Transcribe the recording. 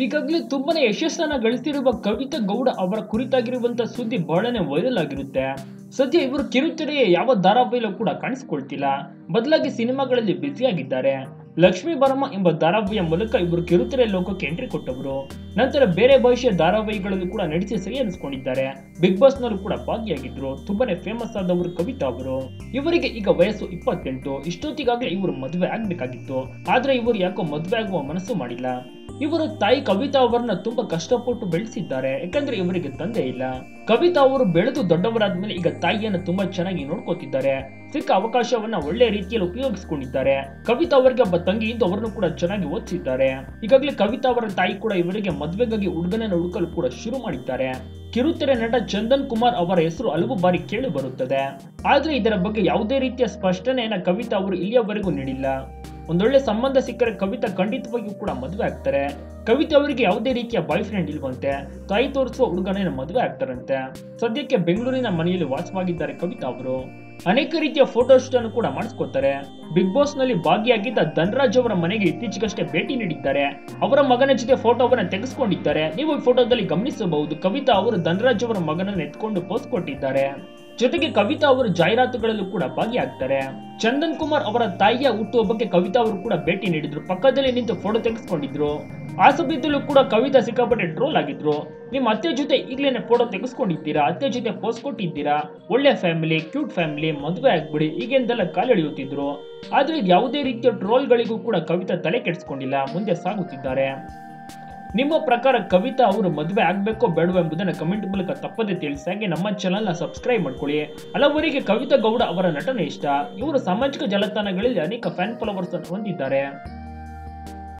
ಈಗಾಗಲೇ ತುಂಬಾನೇ ಯಶಸ್ಸನ್ನ ಗಳಿಸಿರುವ ಕವಿತಾ ಗೌಡ ಅವರ ಕುರಿತಾಗಿರುವಂತ ಸುದ್ದಿ ಬಹಳನೇ ವೈರಲ್ ಆಗಿರುತ್ತೆ ಸದ್ಯ ಇವರು ಕಿರುತೆರೆಯ ಯಾವ ಧಾರಾವಾಹಿಯಲ್ಲೂ ಕೂಡ ಕಾಣಿಸಿಕೊಳ್ತಿಲ್ಲ ಬದಲಾಗಿ ಸಿನಿಮಾಗಳಲ್ಲಿ ಬ್ಯುಸಿಯಾಗಿದ್ದಾರೆ ಲಕ್ಷ್ಮೀ ಬರ್ಮ ಎಂಬ ಧಾರಾವಾಹಿಯ ಮೂಲಕ ಇವರು ಕಿರುತೆರೆ ಲೋಕಕ್ಕೆ ಎಂಟ್ರಿ ಕೊಟ್ಟವರು ನಂತರ ಬೇರೆ ಭಾಷೆಯ ಧಾರಾವಾಹಿಗಳಲ್ಲೂ ಕೂಡ ನಟಿಸಿ ಸೈ ಅನಿಸ್ಕೊಂಡಿದ್ದಾರೆ ಬಿಗ್ ಬಾಸ್ ನಲ್ಲೂ ಕೂಡ ಭಾಗಿಯಾಗಿದ್ರು ತುಂಬಾನೇ ಫೇಮಸ್ ಆದವರು ಕವಿತಾ ಅವರು ಇವರಿಗೆ ಈಗ ವಯಸ್ಸು ಇಪ್ಪತ್ತೆಂಟು ಇಷ್ಟೊತ್ತಿಗಾಗಲೇ ಇವರು ಮದುವೆ ಆಗ್ಬೇಕಾಗಿತ್ತು ಆದ್ರೆ ಇವರು ಯಾಕೋ ಮದುವೆ ಆಗುವ ಮನಸ್ಸು ಮಾಡಿಲ್ಲ ಇವರು ತಾಯಿ ಕವಿತಾ ಅವರನ್ನ ತುಂಬಾ ಕಷ್ಟಪಟ್ಟು ಬೆಳೆಸಿದ್ದಾರೆ ಯಾಕಂದ್ರೆ ಇವರಿಗೆ ತಂದೆ ಇಲ್ಲ ಕವಿತಾ ಅವರು ಬೆಳೆದು ದೊಡ್ಡವರಾದ್ಮೇಲೆ ಈಗ ತಾಯಿಯನ್ನ ತುಂಬಾ ಚೆನ್ನಾಗಿ ನೋಡ್ಕೋತಿದ್ದಾರೆ ಸಿಕ್ಕ ಅವಕಾಶವನ್ನ ಒಳ್ಳೆ ರೀತಿಯಲ್ಲಿ ಉಪಯೋಗಿಸಿಕೊಂಡಿದ್ದಾರೆ ಕವಿತಾ ಅವರಿಗೆ ಒಬ್ಬ ತಂಗಿ ಇದ್ದು ಅವರನ್ನು ಕೂಡ ಚೆನ್ನಾಗಿ ಓದಿಸಿದ್ದಾರೆ ಈಗಾಗಲೇ ಕವಿತಾ ಅವರ ತಾಯಿ ಕೂಡ ಇವರಿಗೆ ಮದುವೆಗಾಗಿ ಹುಡುಗನನ್ನು ಹುಡುಕಲು ಕೂಡ ಶುರು ಮಾಡಿದ್ದಾರೆ ಕಿರುತೆರೆ ನಟ ಚಂದನ್ ಕುಮಾರ್ ಅವರ ಹೆಸರು ಹಲವು ಬಾರಿ ಕೇಳಿ ಬರುತ್ತದೆ ಆದ್ರೆ ಇದರ ಬಗ್ಗೆ ಯಾವುದೇ ರೀತಿಯ ಸ್ಪಷ್ಟನೆಯನ್ನ ಕವಿತಾ ಅವರು ಇಲ್ಲಿಯವರೆಗೂ ನೀಡಿಲ್ಲ ಒಂದೊಳ್ಳೆ ಸಂಬಂಧ ಸಿಕ್ಕರೆ ಕವಿತಾ ಖಂಡಿತವಾಗಿಯೂ ಕೂಡ ಮದುವೆ ಆಗ್ತಾರೆ ಕವಿತಾ ಅವರಿಗೆ ಯಾವುದೇ ರೀತಿಯ ಬಾಯ್ ಫ್ರೆಂಡ್ ಇಲ್ವಂತೆ ತಾಯಿ ತೋರಿಸುವ ಹುಡುಗನ ಮದುವೆ ಆಗ್ತಾರಂತೆ ಸದ್ಯಕ್ಕೆ ಬೆಂಗಳೂರಿನ ಮನೆಯಲ್ಲಿ ವಾಸವಾಗಿದ್ದಾರೆ ಕವಿತಾ ಅವರು ಅನೇಕ ರೀತಿಯ ಫೋಟೋಶೂಟ್ ಅನ್ನು ಕೂಡ ಮಾಡಿಸ್ಕೊತಾರೆ ಬಿಗ್ ಬಾಸ್ ನಲ್ಲಿ ಭಾಗಿಯಾಗಿದ್ದ ಧನರಾಜ್ ಅವರ ಮನೆಗೆ ಇತ್ತೀಚೆಗಷ್ಟೇ ಭೇಟಿ ನೀಡಿದ್ದಾರೆ ಅವರ ಮಗನ ಜೊತೆ ಫೋಟೋವನ್ನ ತೆಗೆಸ್ಕೊಂಡಿದ್ದಾರೆ ನೀವು ಈ ಫೋಟೋದಲ್ಲಿ ಗಮನಿಸಬಹುದು ಕವಿತಾ ಅವರು ಧನರಾಜ್ ಅವರ ಮಗನನ್ನು ಎತ್ಕೊಂಡು ಪೋಸ್ ಕೊಟ್ಟಿದ್ದಾರೆ ಜೊತೆಗೆ ಕವಿತಾ ಅವರು ಜಾಹೀರಾತುಗಳಲ್ಲೂ ಕೂಡ ಭಾಗಿಯಾಗ್ತಾರೆ ಚಂದನ್ ಕುಮಾರ್ ಅವರ ತಾಯಿಯ ಹುಟ್ಟುಹಬ್ಬಕ್ಕೆ ಕವಿತಾ ಅವರು ಕೂಡ ಭೇಟಿ ನೀಡಿದ್ರು ಪಕ್ಕದಲ್ಲಿ ನಿಂತು ಫೋಟೋ ತೆಗೆಸ್ಕೊಂಡಿದ್ರು ಆ ಸಮಯದಲ್ಲೂ ಕೂಡ ಕವಿತಾ ಸಿಕ್ಕಾಪಟ್ಟೆ ಟ್ರೋಲ್ ಆಗಿದ್ರು ನಿಮ್ಮ ಅತ್ತೆ ಜೊತೆ ಈಗಲೇ ಫೋಟೋ ತೆಗೆಸ್ಕೊಂಡಿದ್ದೀರಾ ಅತ್ತೆ ಜೊತೆ ಪೋಸ್ ಕೊಟ್ಟಿದ್ದೀರಾ ಒಳ್ಳೆ ಫ್ಯಾಮಿಲಿ ಕ್ಯೂಟ್ ಫ್ಯಾಮಿಲಿ ಮದುವೆ ಆಗ್ಬಿಡಿ ಹೀಗೆಂದೆಲ್ಲ ಕಾಲೆಳೆಯುತ್ತಿದ್ರು ಆದ್ರೆ ಯಾವುದೇ ರೀತಿಯ ಟ್ರೋಲ್ಗಳಿಗೂ ಕೂಡ ಕವಿತಾ ತಲೆ ಕೆಡಿಸ್ಕೊಂಡಿಲ್ಲ ಮುಂದೆ ಸಾಗುತ್ತಿದ್ದಾರೆ ನಿಮ್ಮ ಪ್ರಕಾರ ಕವಿತಾ ಅವರು ಮದುವೆ ಆಗ್ಬೇಕೋ ಬೇಡವೋ ಎಂಬುದನ್ನು ಕಮೆಂಟ್ ಮೂಲಕ ತಪ್ಪದೆ ತಿಳಿಸಿ ಹಾಗೆ ನಮ್ಮ ಚಾನಲ್ನ ಸಬ್ಸ್ಕ್ರೈಬ್ ಮಾಡ್ಕೊಳ್ಳಿ ಹಲವರಿಗೆ ಕವಿತಾ ಗೌಡ ಅವರ ನಟನೆ ಇಷ್ಟ ಇವರು ಸಾಮಾಜಿಕ ಜಾಲತಾಣಗಳಲ್ಲಿ ಅನೇಕ ಫ್ಯಾನ್ ಫಾಲೋವರ್ಸ್ ಹೊಂದಿದ್ದಾರೆ